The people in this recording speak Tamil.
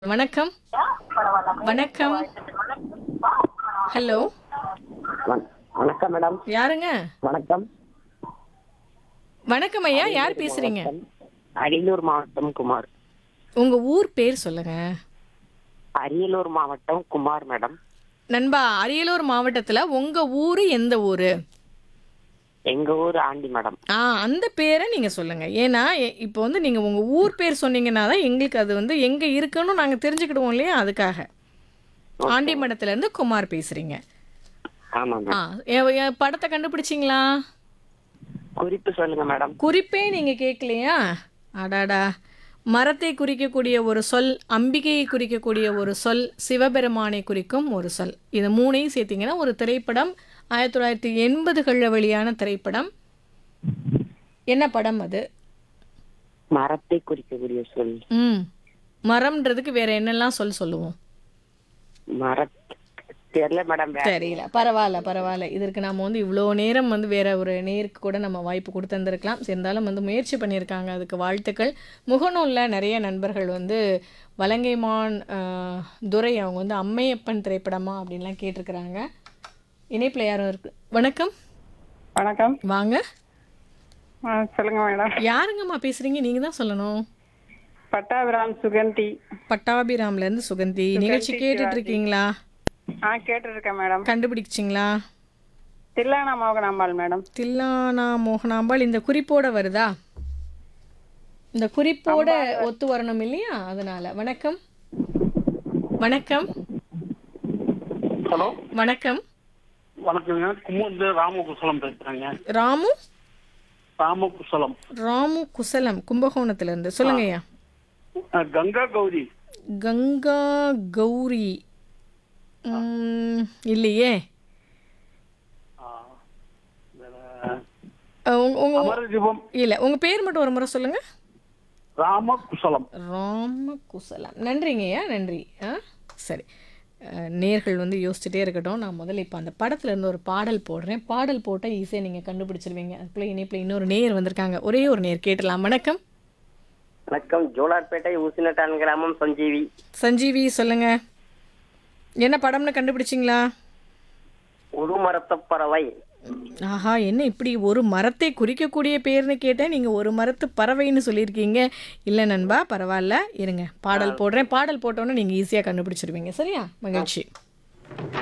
வணக்கம் வணக்கம் ஹலோ வண- வணக்கம் மேடம் யாருங்க வணக்கம் வணக்கம் ஐயா யார் பேசுறீங்க அரியலூர் மாவட்டம் குமார் உங்க ஊர் பேர் சொல்லுங்க அரியலூர் மாவட்டம் குமார் மேடம் நண்பா அரியலூர் மாவட்டத்துல உங்க ஊரு எந்த ஊரு எங்க ஊர் ஆண்டி மேடம் ஆ அந்த பேரை நீங்க சொல்லுங்க ஏன்னா எ- இப்போ வந்து நீங்க உங்க ஊர் பேர் சொன்னீங்கன்னா தான் எங்களுக்கு அது வந்து எங்க இருக்குன்னு நாங்க தெரிஞ்சுக்கிடுவோம் இல்லையா அதுக்காக ஆண்டிமடத்துல இருந்து குமார் பேசுறீங்க ஆமா ஆ மேடம் எ- எ- படத்தை கண்டுபிடிச்சிங்களா குறிப்பு சொல்லுங்க மேடம் குறிப்பே நீங்க கேட்கலையா அடாடா மரத்தை குறிக்கக்கூடிய ஒரு சொல் அம்பிகையை குறிக்கக்கூடிய ஒரு சொல் சிவபெருமானை குறிக்கும் ஒரு சொல் இது மூணையும் சேர்த்தீங்கன்னா ஒரு திரைப்படம் ஆயிரத்தி தொள்ளாயிரத்தி எண்பதுகளில் வெளியான திரைப்படம் என்ன படம் அது மரத்தை குறிக்கக்கூடிய சொல் ம் மரம்ன்றதுக்கு வேற என்னெல்லாம் சொல் சொல்லுவோம் மர தெரியல மேடம் வே- தெரியல பரவாயில்ல பரவாயில்ல இதற்கு நாம வந்து இவ்வளோ நேரம் வந்து வேற ஒரு நேருக்கு கூட நம்ம வாய்ப்பு கொடுத்துருந்துருக்கலாம் இருந்தாலும் வந்து முயற்சி பண்ணியிருக்காங்க அதுக்கு வாழ்த்துக்கள் முகநூலில் நிறைய நண்பர்கள் வந்து வலங்கைமான் ஆஹ், துரை அவங்க வந்து அம்மையப்பன் திரைப்படமா அப்படின்லாம் கேட்டிருக்கிறாங்க இணைப்பில் யாரும் இருக்கு வணக்கம் வணக்கம் வாங்க ஆ, சொல்லுங்க மேடம் யாருங்கம்மா பேசுறீங்க நீங்க தான் சொல்லணும் பட்டாபிராம் சுகந்தி பட்டாபிராம்ல இருந்து சுகந்தி நிகழ்ச்சி கேட்டுட்டு இருக்கீங்களா ஆ கேட்டுருக்கேன் மேடம் கண்டுபிடிச்சிங்களா தில்லானா மோகனாம்பாள் மேடம் தில்லானா மோகனாம்பாள் இந்த குறிப்போட வருதா இந்த குறிப்போட ஒத்து வரணும் இல்லையா அதனால வணக்கம் வணக்கம் ஹலோ வணக்கம் வணக்கங்க குமுந்து ராமகுசலம் பேசுறேங்க ராமு ராமகுசலம் ராமு குசலம் கும்பகோணத்துல இருந்து சொல்லுங்கய்யா அஹ், கங்கா கௌரி கங்கா கௌரி ம், இல்லையே அஹ், உங்க உங்க அமரதீபம் இல்ல உங்க பேர் மட்டும் ஒரு முறை சொல்லுங்க ராமகுசலம் ராமகுசலம் நன்றிங்கய்யா நன்றி ஆ சரி அஹ், நேர்கள் வந்து யோசிச்சுட்டே இருக்கட்டும் நான் முதல்ல இப்போ அந்த படத்துல இருந்து ஒரு பாடல் போடுறேன் பாடல் போட்டால் ஈஸியாக நீங்கள் கண்டுபிடிச்சிருவீங்க அதுக்குள்ளே இணைப்பில் இன்னொரு நேர் வந்திருக்காங்க ஒரே ஒரு நேர் கேட்டலாம் வணக்கம் வணக்கம் ஜோலார்பேட்டை ஊசினட்டான் கிராமம் சஞ்சீவி சஞ்சீவி சொல்லுங்க என்ன படம்னு கண்டுபிடிச்சிங்களா ஒரு மரத்த பறவை ஆஹா என்ன இப்படி ஒரு மரத்தை குறிக்கக்கூடிய பேர்னு கேட்டேன் நீங்கள் ஒரு மரத்து பறவைன்னு சொல்லியிருக்கீங்க இல்லை நண்பா பரவாயில்ல இருங்க பாடல் போடுறேன் பாடல் போட்டோன்னே நீங்கள் ஈஸியாக கண்டுபிடிச்சிருவீங்க சரியா மகிழ்ச்சி